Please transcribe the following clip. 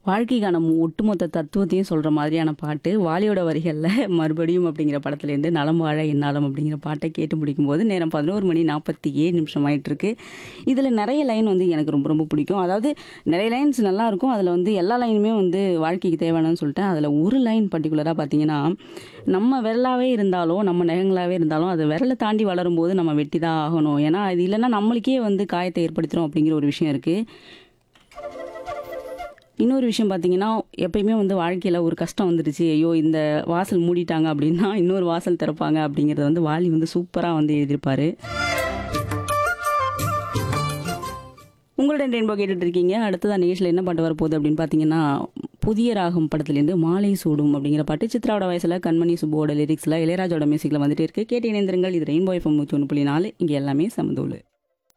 வாழ்க்கைக்கான மு- ஒட்டுமொத்த தத்துவத்தையும் சொல்கிற மாதிரியான பாட்டு வாலியோட வரிகளில் மறுபடியும் அப்படிங்கிற படத்துலேருந்து நலம் வாழ என்னாலும் அப்படிங்கிற பாட்டை கேட்டு முடிக்கும்போது நேரம் பதினோரு மணி நாற்பத்தி ஏழு நிமிஷம் ஆயிட்டு இருக்கு இதில் நிறைய லைன் வந்து எனக்கு ரொம்ப ரொம்ப பிடிக்கும் அதாவது நிறைய லைன்ஸ் நல்லா இருக்கும் அதில் வந்து எல்லா லைனுமே வந்து வாழ்க்கைக்கு தேவையானு சொல்லிட்டேன் அதில் ஒரு லைன் பர்டிகுலராக பார்த்தீங்கன்னா நம்ம விரலாவே இருந்தாலும் நம்ம நகங்களாகவே இருந்தாலும் அது விரலை தாண்டி வளரும்போது நம்ம வெட்டி தான் ஆகணும் ஏன்னா அது இல்லைன்னா நம்மளுக்கே வந்து காயத்தை ஏற்படுத்துகிறோம் அப்படிங்கிற ஒரு விஷயம் இருக்குது இன்னொரு விஷயம் பார்த்தீங்கன்னா எப்பயுமே வந்து வாழ்க்கையில் ஒரு கஷ்டம் வந்துடுச்சு ஐயோ இந்த வாசல் மூடிட்டாங்க அப்படின்னா இன்னொரு வாசல் திறப்பாங்க அப்படிங்கிறத வந்து வாலி வந்து சூப்பராக வந்து எழுதியிருப்பாரு உங்களுடன் ரெயின்போ கேட்டுட்டு இருக்கீங்க அடுத்ததான் நிகழ்ச்சியில் என்ன பாட்டு வரப்போகுது அப்படின்னு பார்த்தீங்கன்னா புதிய ராகம் படத்துலேருந்து மாலை சூடும் அப்படிங்கிற பாட்டு சித்ராவோட வயசில் கண்மணி சுப்புவோட லிரிக்ஸில் இளையராஜோட மியூசிக்கில் வந்துட்டு இருக்கு கேட்டு இணைந்திருங்கள் இது ரெயின்போ எஃப்எம் நூற்றி ஒன்று புள்ளி நாலு இங்கே எல்லாமே சமதூள்